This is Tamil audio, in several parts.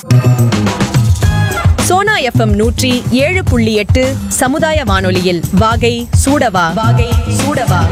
சோனா எஃப்எம் நூற்றி ஏழு புள்ளி எட்டு சமுதாய வானொலியில் வாகை சூடவா வாகை சூடவா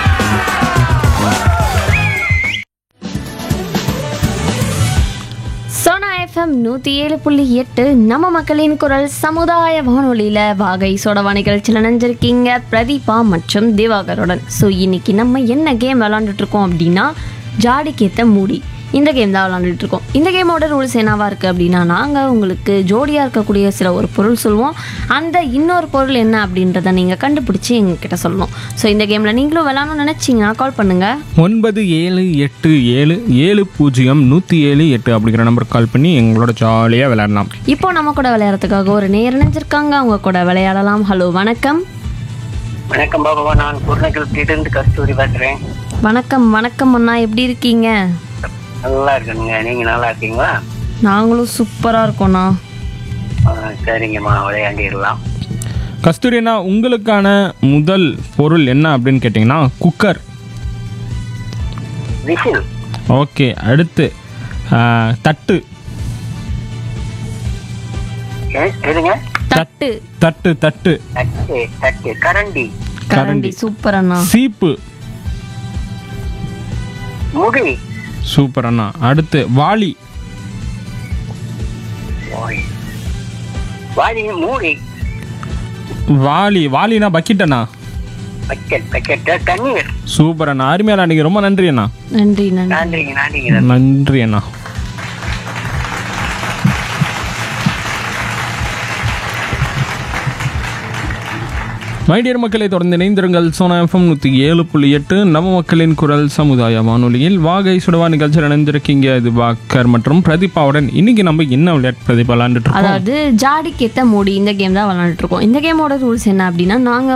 சோனா எஃப்எம் நூற்றி ஏழு புள்ளி எட்டு நம்ம மக்களின் குரல் சமுதாய வானொலியில் வாகை சோடவா நிகழ்ச்சியில் நினைஞ்சிருக்கீங்க பிரதீபா மற்றும் திவாகருடன் ஸோ இன்னைக்கு நம்ம என்ன கேம் விளாண்டுட்டு இருக்கோம் அப்படின்னா ஜாடிக்கேத்த மூடி இந்த கேம் தான் விளாண்டுட்டு இருக்கோம் இந்த கேமோட ரூல்ஸ் என்னவா இருக்குது அப்படின்னா நாங்கள் உங்களுக்கு ஜோடியாக இருக்கக்கூடிய சில ஒரு பொருள் சொல்லுவோம் அந்த இன்னொரு பொருள் என்ன அப்படின்றத நீங்கள் கண்டுபிடிச்சி எங்ககிட்ட சொல்லணும் ஸோ இந்த கேமில் நீங்களும் விளாடணும்னு நினச்சிங்கன்னா கால் பண்ணுங்கள் ஒன்பது ஏழு எட்டு ஏழு ஏழு பூஜ்ஜியம் நூற்றி ஏழு எட்டு அப்படிங்கிற நம்பருக்கு கால் பண்ணி எங்களோட ஜாலியாக விளையாடலாம் இப்போ நம்ம கூட விளையாடுறதுக்காக ஒரு நேர் இணைஞ்சிருக்காங்க அவங்க கூட விளையாடலாம் ஹலோ வணக்கம் வணக்கம் பாபா நான் குருநகரத்திலிருந்து கஸ்தூரி பேசுறேன் வணக்கம் வணக்கம் அண்ணா எப்படி இருக்கீங்க நல்லா இருக்கணுங்க நீங்க நல்லா இருக்கீங்களா நாங்களும் சூப்பராக இருக்கோண்ணா ஆ, சரிங்கம்மா விளையாண்டிடலாம் கஸ்தூரினா உங்களுக்கான முதல் பொருள் என்ன அப்படின்னு கேட்டிங்கன்னா குக்கர் விசில் ஓகே அடுத்து ஆ, தட்டு எ- எதுங்க தட்டு தட்டு தட்டு தட்டு தட்டு கரண்டி கரண்டி சூப்பர் அண்ணா சீப்பு முடி சூப்பர் அண்ணா அடுத்து வாளி ஓய். வாடி மூடி வாளி வாளினா பக்கெட் அண்ணா பக்கெட் பக்கெட் தண்ணீர் சூப்பர் அண்ணா அருமையான அன்றைக்கி ரொம்ப நன்றி அண்ணா நன்றி நன்றி நன்றிங்க நன்றிங்க நன்றி அண்ணா மைடியர் மக்களை தொடர்ந்து இணைந்திருங்கள் சோனா எஃப்எம் நூற்றி ஏழு புள்ளி எட்டு நம்ம மக்களின் குரல் சமுதாய வானொலியில் வாகை சுடவா நிகழ்ச்சியில் இணைந்திருக்கீங்க இது வாக்கர் மற்றும் பிரதீபாவுடன் இன்னைக்கு நம்ம என்ன விளையாட்டு பிரதீபா விளையாண்டுட்டு இருக்கோம் அதாவது ஜாடிக்கேத்த மூடி இந்த கேம் தான் விளாண்டுட்டு இருக்கோம் இந்த கேமோட ரூல்ஸ் என்ன அப்படின்னா நாங்கள்